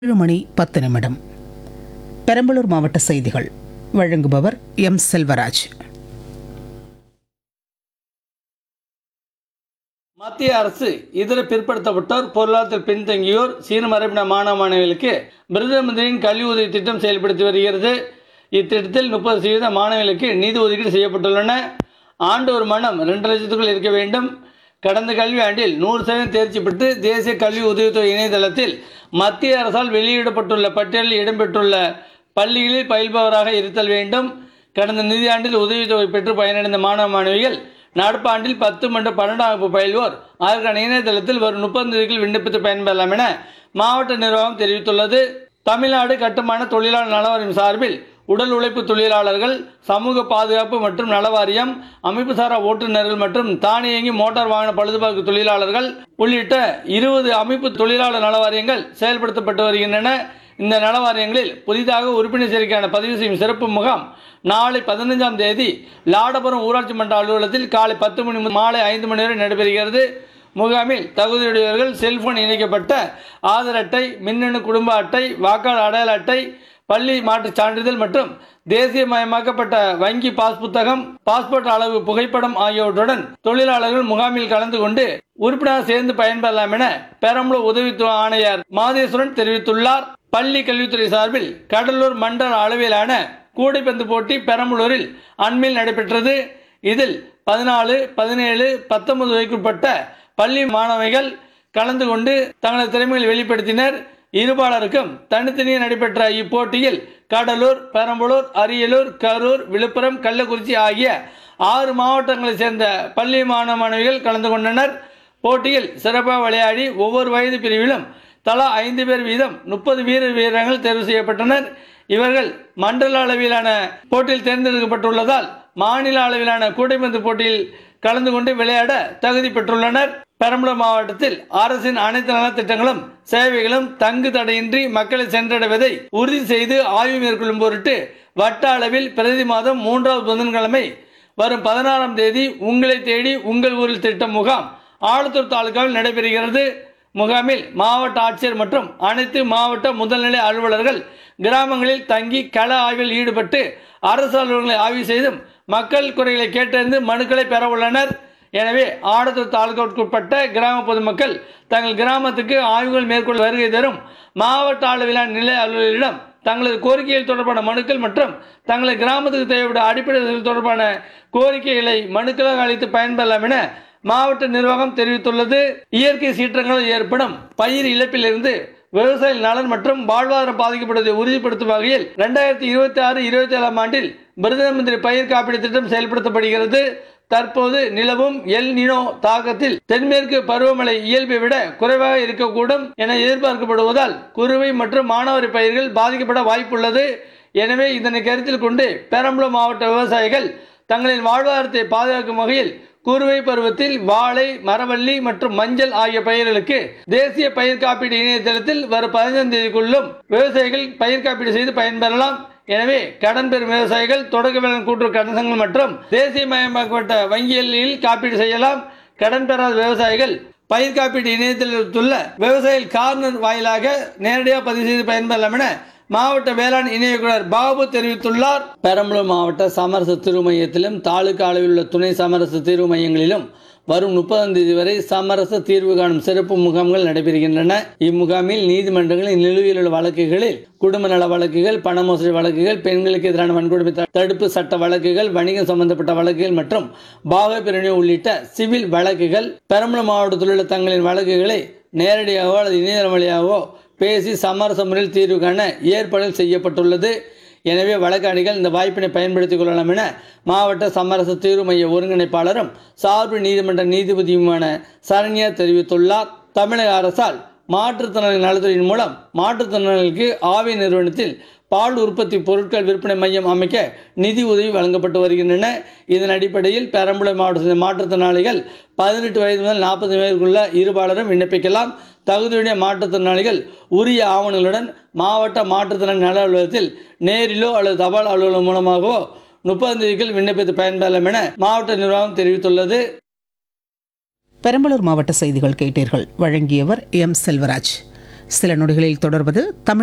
ஏழு மணி பத்து நிமிடம் பெரம்பலூர் மாவட்ட செய்திகள் வழங்குபவர் எம் செல்வராஜ் மத்திய அரசு இதர பிற்படுத்தப்பட்டோர் பொருளாதாரத்தில் பின்தங்கியோர் சீன மரபின மாணவ மாணவிகளுக்கு பிரதம மந்திரியின் கல்வி உதவி திட்டம் செயல்படுத்தி வருகிறது இத்திட்டத்தில் முப்பது சதவீத மாணவிகளுக்கு நிதி ஒதுக்கீடு செய்யப்பட்டுள்ளன ஆண்டு ஒரு மனம் ரெண்டு லட்சத்துக்குள் இருக்க வேண்டும் கடந்த கல்வி ஆண்டில் நூறு சதவீதம் தேர்ச்சி பெற்று தேசிய கல்வி உதவித்தொகை இணையதளத்தில் மத்திய அரசால் வெளியிடப்பட்டுள்ள பட்டியலில் இடம்பெற்றுள்ள பள்ளிகளில் பயில்பவராக இருத்தல் வேண்டும் கடந்த நிதியாண்டில் உதவித்தொகை பெற்று பயனடைந்த மாணவ மாணவிகள் நடப்பாண்டில் பத்து மற்றும் பன்னெண்டாம் வகுப்பு பயில்வோர் அதற்கான இணையதளத்தில் வரும் முப்பது தேதிக்குள் விண்ணப்பித்து பயன்பெறலாம் என மாவட்ட நிர்வாகம் தெரிவித்துள்ளது தமிழ்நாடு கட்டுமான தொழிலாளர் நலவாரியம் சார்பில் உடல் உழைப்பு தொழிலாளர்கள் சமூக பாதுகாப்பு மற்றும் நலவாரியம் அமைப்புசாரா ஓட்டுநர்கள் மற்றும் தானியங்கி மோட்டார் வாகன பழுதுபார்ப்பு தொழிலாளர்கள் உள்ளிட்ட இருபது அமைப்பு தொழிலாளர் நலவாரியங்கள் செயல்படுத்தப்பட்டு வருகின்றன இந்த நலவாரியங்களில் புதிதாக உறுப்பினர் சேர்க்கையான பதிவு செய்யும் சிறப்பு முகாம் நாளை பதினைஞ்சாம் தேதி லாடபுரம் ஊராட்சி மன்ற அலுவலகத்தில் காலை பத்து மணி முதல் மாலை ஐந்து மணி வரை நடைபெறுகிறது முகாமில் தகுதியுடையவர்கள் செல்போன் இணைக்கப்பட்ட ஆதார் அட்டை மின்னணு குடும்ப அட்டை வாக்காளர் அடையாள அட்டை பள்ளி மாற்றுச் சான்றிதழ் மற்றும் தேசியமயமாக்கப்பட்ட வங்கி பாஸ் புத்தகம் பாஸ்போர்ட் அளவு புகைப்படம் ஆகியவற்றுடன் தொழிலாளர்கள் முகாமில் கலந்து கொண்டு உறுப்பினர் சேர்ந்து பயன்பெறலாம் என பெரம்பலூர் உதவித்துவ ஆணையர் மாதேஸ்வரன் தெரிவித்துள்ளார் பள்ளி கல்வித்துறை சார்பில் கடலூர் மண்டல அளவிலான கூடைப்பந்து போட்டி பெரம்பலூரில் அண்மையில் நடைபெற்றது இதில் பதினாலு பதினேழு பத்தொன்பது வயதுக்குட்பட்ட பள்ளி மாணவிகள் கலந்து கொண்டு தங்களது திறமைகளை வெளிப்படுத்தினர் இருபாலருக்கும் தனித்தனியே நடைபெற்ற இப்போட்டியில் கடலூர் பெரம்பலூர் அரியலூர் கரூர் விழுப்புரம் கள்ளக்குறிச்சி ஆகிய ஆறு மாவட்டங்களைச் சேர்ந்த பள்ளி மாணவ மாணவிகள் கலந்து கொண்டனர் போட்டியில் சிறப்பாக விளையாடி ஒவ்வொரு வயது பிரிவிலும் தலா ஐந்து பேர் வீதம் முப்பது வீரர் வீரர்கள் தேர்வு செய்யப்பட்டனர் இவர்கள் மண்டல அளவிலான போட்டியில் தேர்ந்தெடுக்கப்பட்டுள்ளதால் மாநில அளவிலான கூடைப்பந்து போட்டியில் கலந்து கொண்டு விளையாட தகுதி பெற்றுள்ளனர் பெரம்பலூர் மாவட்டத்தில் அரசின் அனைத்து நலத்திட்டங்களும் சேவைகளும் தங்கு தடையின்றி மக்களை சென்றடைவதை உறுதி செய்து ஆய்வு மேற்கொள்ளும் பொருட்டு வட்ட அளவில் பிரதி மாதம் மூன்றாவது புதன்கிழமை வரும் பதினாறாம் தேதி உங்களை தேடி உங்கள் ஊரில் திட்டம் முகாம் ஆலத்தூர் தாலுகாவில் நடைபெறுகிறது முகாமில் மாவட்ட ஆட்சியர் மற்றும் அனைத்து மாவட்ட முதல்நிலை அலுவலர்கள் கிராமங்களில் தங்கி கள ஆய்வில் ஈடுபட்டு அரசு அலுவலகங்களை ஆய்வு செய்தும் மக்கள் குறைகளை கேட்டறிந்து மனுக்களை பெற உள்ளனர் எனவே ஆடத்தூர் தாலுகாவுக்குட்பட்ட கிராம பொதுமக்கள் தங்கள் கிராமத்துக்கு ஆய்வுகள் மேற்கொள்ள வருகை தரும் மாவட்ட அளவிலான நிலை அலுவலரிடம் தங்களது கோரிக்கைகள் தொடர்பான மனுக்கள் மற்றும் தங்களது கிராமத்துக்கு தேவைப்படும் அடிப்படை வசதிகள் தொடர்பான கோரிக்கைகளை மனுக்களாக அளித்து பயன்பெறலாம் என மாவட்ட நிர்வாகம் தெரிவித்துள்ளது இயற்கை சீற்றங்களால் ஏற்படும் பயிர் இழப்பிலிருந்து விவசாய நலன் மற்றும் வாழ்வாதாரம் பாதிக்கப்படுவதை உறுதிப்படுத்தும் வகையில் இரண்டாயிரத்தி இருபத்தி ஆறு இருபத்தி ஏழாம் ஆண்டில் பிரதம மந்திரி பயிர் காப்பீடு திட்டம் செயல்படுத்தப்படுகிறது தற்போது நிலவும் எல் நினோ தாக்கத்தில் தென்மேற்கு பருவமழை இயல்பை விட குறைவாக இருக்கக்கூடும் என எதிர்பார்க்கப்படுவதால் குறுவை மற்றும் மானாவாரி பயிர்கள் பாதிக்கப்பட வாய்ப்புள்ளது எனவே இதனை கருத்தில் கொண்டு பெரம்பலூர் மாவட்ட விவசாயிகள் தங்களின் வாழ்வாதாரத்தை பாதுகாக்கும் வகையில் குறுவை பருவத்தில் வாழை மரவள்ளி மற்றும் மஞ்சள் ஆகிய பயிர்களுக்கு தேசிய பயிர் காப்பீடு இணையதளத்தில் வரும் பதினைந்தாம் தேதிக்குள்ளும் விவசாயிகள் பயிர் காப்பீடு செய்து பயன்பெறலாம் எனவே கடன் பெறும் விவசாயிகள் தொடக்க வேளாண் கூட்டுறவு கடன் சங்கம் மற்றும் தேசியமயமாக்கப்பட்ட வங்கிகளில் காப்பீடு செய்யலாம் கடன் பெறாத விவசாயிகள் பயிர் காப்பீடு இணையத்தில் உள்ள விவசாயிகள் கார்னர் வாயிலாக நேரடியாக பதிவு செய்து பயன்பெறலாம் என மாவட்ட வேளாண் இணை இயக்குனர் பாபு தெரிவித்துள்ளார் பெரம்பலூர் மாவட்ட சமரச தீர்வு மையத்திலும் தாலுகா அளவில் உள்ள துணை சமரச தீர்வு மையங்களிலும் வரும் முப்பதாம் தேதி வரை சமரச தீர்வு காணும் சிறப்பு முகாம்கள் நடைபெறுகின்றன இம்முகாமில் நீதிமன்றங்களில் நிலுவையில் உள்ள வழக்குகளில் குடும்ப நல வழக்குகள் பண மோசடி வழக்குகள் பெண்களுக்கு எதிரான வன்கொடுமை த- தடுப்பு சட்ட வழக்குகள் வணிகம் சம்பந்தப்பட்ட வழக்குகள் மற்றும் பாக பிரிவினை உள்ளிட்ட சிவில் வழக்குகள் பெரம்பலூர் மாவட்டத்தில் உள்ள தங்களின் வழக்குகளை நேரடியாகவோ அல்லது இணையதளம் வழியாகவோ பேசி சமரச முறையில் தீர்வு காண ஏற்பாடுகள் செய்யப்பட்டுள்ளது எனவே வழக்காடிகள் இந்த வாய்ப்பினை பயன்படுத்திக் கொள்ளலாம் என மாவட்ட சமரச தீர்வு மைய ஒருங்கிணைப்பாளரும் சார்பு நீதிமன்ற நீதிபதியுமான சரண்யா தெரிவித்துள்ளார் தமிழக அரசால் மாற்றுத்திறனாளி நலத்துறையின் மூலம் மாற்றுத்திறனாளிகளுக்கு ஆவி நிறுவனத்தில் பால் உற்பத்தி பொருட்கள் விற்பனை மையம் அமைக்க நிதி உதவி வழங்கப்பட்டு வருகின்றன இதன் அடிப்படையில் பெரம்பலூர் மாவட்டத்தில் மாற்றுத்திறனாளிகள் பதினெட்டு வயது முதல் நாற்பது வயதுக்குள்ள இருபாலரும் விண்ணப்பிக்கலாம் தகுதியுடைய மாற்றுத்திறனாளிகள் உரிய ஆவணங்களுடன் மாவட்ட மாற்றுத்திறன் நல அலுவலகத்தில் நேரிலோ அல்லது தபால் அலுவலகம் மூலமாகவோ முப்பதாம் தேதிக்குள் விண்ணப்பித்து பயன்பெறலாம் என மாவட்ட நிர்வாகம் தெரிவித்துள்ளது பெரம்பலூர் மாவட்ட செய்திகள் கேட்டீர்கள் வழங்கியவர் எம் செல்வராஜ் சில நொடிகளில் தொடர்வது தமிழ்